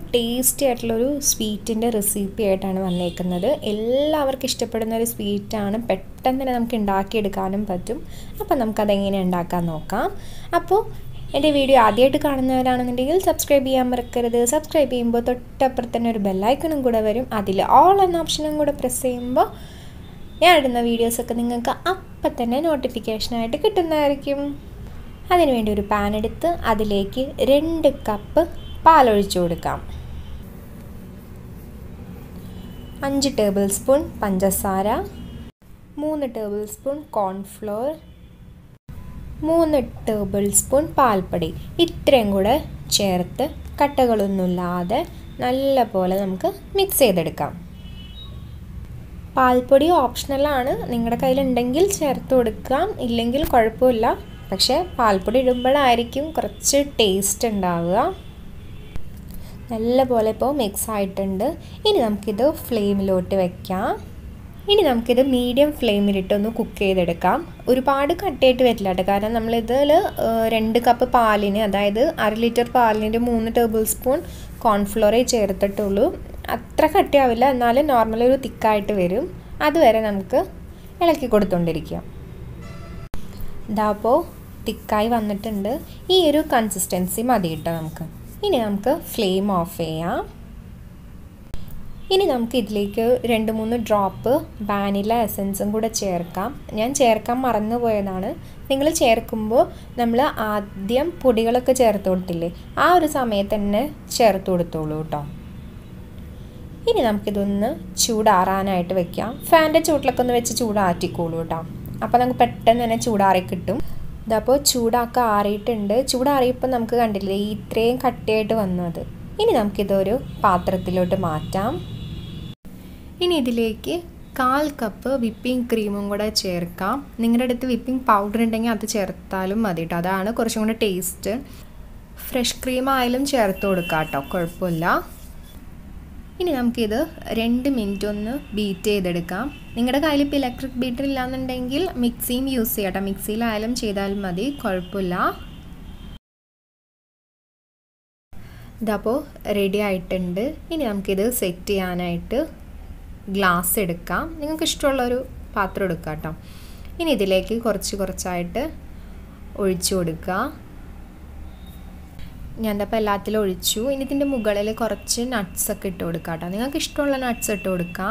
tasty ആയിട്ടുള്ളൊരു സ്വീറ്റിൻ്റെ recipe ആയിട്ടാണ് വന്നേക്കുന്നത് എല്ലാവർക്കും ഇഷ്ടപ്പെടുന്ന ഒരു സ്വീറ്റാണ് പെട്ടെന്ന് തന്നെ നമുക്ക് ഉണ്ടാക്കിയെടുക്കാനും പറ്റും അപ്പോൾ നമുക്കതെങ്ങനെ ഉണ്ടാക്കാൻ നോക്കാം അപ്പോൾ എൻ്റെ വീഡിയോ ആദ്യമായിട്ട് കാണുന്നവരാണെന്നുണ്ടെങ്കിൽ സബ്സ്ക്രൈബ് ചെയ്യാൻ മറക്കരുത് സബ്സ്ക്രൈബ് ചെയ്യുമ്പോൾ തൊട്ടപ്പുറത്ത് തന്നെ ഒരു ബെല്ലൈക്കണും കൂടെ വരും അതിൽ ഓൾ എന്ന ഓപ്ഷനും കൂടെ പ്രസ് ചെയ്യുമ്പോൾ ഞാൻ ഇടുന്ന വീഡിയോസൊക്കെ നിങ്ങൾക്ക് അപ്പം തന്നെ നോട്ടിഫിക്കേഷനായിട്ട് കിട്ടുന്നതായിരിക്കും അതിനുവേണ്ടി ഒരു പാൻ എടുത്ത് അതിലേക്ക് രണ്ട് കപ്പ് പാലൊഴിച്ചു കൊടുക്കാം അഞ്ച് ടേബിൾ സ്പൂൺ പഞ്ചസാര മൂന്ന് ടേബിൾ സ്പൂൺ കോൺഫ്ലോർ മൂന്ന് ടേബിൾ സ്പൂൺ പാൽപ്പൊടി ഇത്രയും കൂടെ ചേർത്ത് കട്ടകളൊന്നുമില്ലാതെ നല്ല പോലെ നമുക്ക് മിക്സ് ചെയ്തെടുക്കാം പാൽപ്പൊടി ഓപ്ഷണലാണ് നിങ്ങളുടെ കയ്യിലുണ്ടെങ്കിൽ ചേർത്ത് കൊടുക്കാം ഇല്ലെങ്കിൽ കുഴപ്പമില്ല പക്ഷേ പാൽപ്പൊടി ഇടുമ്പോഴായിരിക്കും കുറച്ച് ടേസ്റ്റ് ഉണ്ടാവുക നല്ല പോലെ ഇപ്പോൾ മിക്സ് ആയിട്ടുണ്ട് ഇനി നമുക്കിത് ഫ്ലെയിമിലോട്ട് വെക്കാം ഇനി നമുക്കിത് മീഡിയം ഫ്ലെയിമിലിട്ടൊന്ന് കുക്ക് ചെയ്തെടുക്കാം ഒരുപാട് കട്ടിയായിട്ട് വരില്ല കേട്ടോ കാരണം നമ്മളിതിൽ രണ്ട് കപ്പ് പാലിന് അതായത് അര ലിറ്റർ പാലിന് മൂന്ന് ടേബിൾ സ്പൂൺ കോൺഫ്ലോറേ ചേർത്തിട്ടുള്ളൂ അത്ര കട്ടിയാവില്ല എന്നാലും നോർമൽ ഒരു തിക്കായിട്ട് വരും അതുവരെ നമുക്ക് ഇളക്കി കൊടുത്തുകൊണ്ടിരിക്കാം ഇതാ അപ്പോൾ തിക്കായി വന്നിട്ടുണ്ട് ഈ ഒരു കൺസിസ്റ്റൻസി മതി കേട്ടോ നമുക്ക് ഇനി നമുക്ക് ഫ്ലെയിം ഓഫ് ചെയ്യാം ഇനി നമുക്ക് ഇതിലേക്ക് രണ്ട് മൂന്ന് ഡ്രോപ്പ് വാനില എസൻസും കൂടെ ചേർക്കാം ഞാൻ ചേർക്കാൻ മറന്നു പോയതാണ് നിങ്ങൾ ചേർക്കുമ്പോൾ നമ്മൾ ആദ്യം പൊടികളൊക്കെ ചേർത്ത് കൊടുത്തില്ലേ ആ ഒരു സമയത്ത് തന്നെ ചേർത്ത് കൊടുത്തോളൂ കേട്ടോ ഇനി നമുക്കിതൊന്ന് ചൂടാറാനായിട്ട് വെക്കാം ഫാൻ്റെ ചൂട്ടിലൊക്കെ ഒന്ന് വെച്ച് ചൂടാറ്റിക്കോളൂ കേട്ടോ അപ്പോൾ നമുക്ക് പെട്ടെന്ന് തന്നെ ചൂടാറി കിട്ടും ഇതപ്പോൾ ചൂടാക്കാൻ ആറിയിട്ടുണ്ട് ചൂടാറിയപ്പോൾ നമുക്ക് കണ്ടില്ലേ ഈ ഇത്രയും കട്ടിയായിട്ട് വന്നത് ഇനി നമുക്കിതൊരു പാത്രത്തിലോട്ട് മാറ്റാം ഇനി ഇതിലേക്ക് കാൽ കപ്പ് വിപ്പിംഗ് ക്രീമും കൂടെ ചേർക്കാം നിങ്ങളുടെ അടുത്ത് വിപ്പിംഗ് പൗഡർ ഉണ്ടെങ്കിൽ അത് ചേർത്താലും മതി കേട്ടോ അതാണ് കുറച്ചും കൂടെ ടേസ്റ്റ് ഫ്രഷ് ക്രീം ആയാലും ചേർത്ത് കൊടുക്കാം കേട്ടോ കുഴപ്പമില്ല ഇനി നമുക്കിത് രണ്ട് മിനിറ്റ് ഒന്ന് ബീറ്റ് ചെയ്തെടുക്കാം നിങ്ങളുടെ കയ്യിൽ ഇപ്പോൾ ഇലക്ട്രിക് ബീറ്റർ ഇല്ലാന്നുണ്ടെങ്കിൽ മിക്സിയും യൂസ് ചെയ്യാം കേട്ടോ മിക്സിയിലായാലും ചെയ്താലും മതി കുഴപ്പമില്ല ഇതപ്പോൾ റെഡി ആയിട്ടുണ്ട് ഇനി നമുക്കിത് സെറ്റ് ചെയ്യാനായിട്ട് ഗ്ലാസ് എടുക്കാം നിങ്ങൾക്ക് ഇഷ്ടമുള്ളൊരു പാത്രം എടുക്കാം കേട്ടോ ഇനി ഇതിലേക്ക് കുറച്ച് കുറച്ചായിട്ട് ഒഴിച്ചു കൊടുക്കുക ഞാൻ അപ്പോൾ എല്ലാത്തിലും ഒഴിച്ചു ഇനി ഇതിൻ്റെ മുകളിൽ കുറച്ച് നട്ട്സ് ഒക്കെ ഇട്ട് കൊടുക്കാം കേട്ടോ നിങ്ങൾക്ക് ഇഷ്ടമുള്ള നട്ട്സ് ഇട്ട് കൊടുക്കാം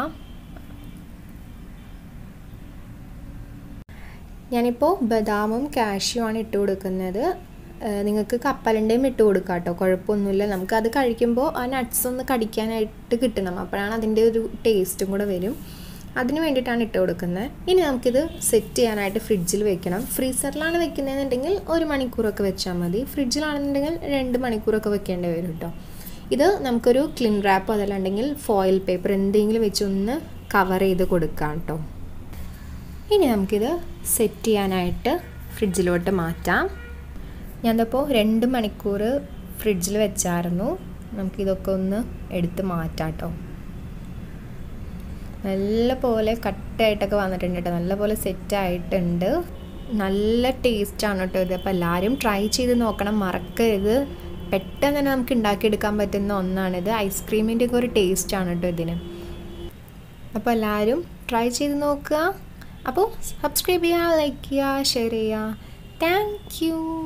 ഞാനിപ്പോൾ ബദാമും കാഷ്യും ആണ് ഇട്ട് കൊടുക്കുന്നത് നിങ്ങൾക്ക് കപ്പലൻ്റെയും ഇട്ട് കൊടുക്കാം കേട്ടോ കുഴപ്പമൊന്നുമില്ല നമുക്കത് കഴിക്കുമ്പോൾ ആ നട്ട്സ് ഒന്ന് കടിക്കാനായിട്ട് കിട്ടണം അപ്പോഴാണ് അതിൻ്റെ ഒരു ടേസ്റ്റും കൂടെ വരും അതിന് വേണ്ടിയിട്ടാണ് ഇട്ട് കൊടുക്കുന്നത് ഇനി നമുക്കിത് സെറ്റ് ചെയ്യാനായിട്ട് ഫ്രിഡ്ജിൽ വെക്കണം ഫ്രീസറിലാണ് വെക്കുന്നതെന്നുണ്ടെങ്കിൽ ഒരു മണിക്കൂറൊക്കെ വെച്ചാൽ മതി ഫ്രിഡ്ജിലാണെന്നുണ്ടെങ്കിൽ രണ്ട് മണിക്കൂറൊക്കെ വെക്കേണ്ടി വരും കേട്ടോ ഇത് നമുക്കൊരു ക്ലിൻ റാപ്പ് അതല്ലാണ്ടെങ്കിൽ ഫോയിൽ പേപ്പർ എന്തെങ്കിലും വെച്ചൊന്ന് കവർ ചെയ്ത് കൊടുക്കാം കേട്ടോ ഇനി നമുക്കിത് സെറ്റ് ചെയ്യാനായിട്ട് ഫ്രിഡ്ജിലോട്ട് മാറ്റാം ഞാനപ്പോൾ രണ്ട് മണിക്കൂർ ഫ്രിഡ്ജിൽ വെച്ചായിരുന്നു നമുക്കിതൊക്കെ ഒന്ന് എടുത്ത് മാറ്റാം കേട്ടോ നല്ല പോലെ കട്ടായിട്ടൊക്കെ വന്നിട്ടുണ്ട് കേട്ടോ നല്ല പോലെ സെറ്റായിട്ടുണ്ട് നല്ല ടേസ്റ്റാണ് കേട്ടോ ഇത് അപ്പോൾ എല്ലാവരും ട്രൈ ചെയ്ത് നോക്കണം മറക്കരുത് പെട്ടെന്ന് തന്നെ നമുക്ക് ഉണ്ടാക്കിയെടുക്കാൻ പറ്റുന്ന ഒന്നാണിത് ഐസ്ക്രീമിൻ്റെ ഒക്കെ ഒരു ടേസ്റ്റാണ് കേട്ടോ ഇതിന് അപ്പോൾ എല്ലാവരും ട്രൈ ചെയ്ത് നോക്കുക അപ്പോൾ സബ്സ്ക്രൈബ് ചെയ്യുക ലൈക്ക് ചെയ്യുക ഷെയർ ചെയ്യുക താങ്ക് യു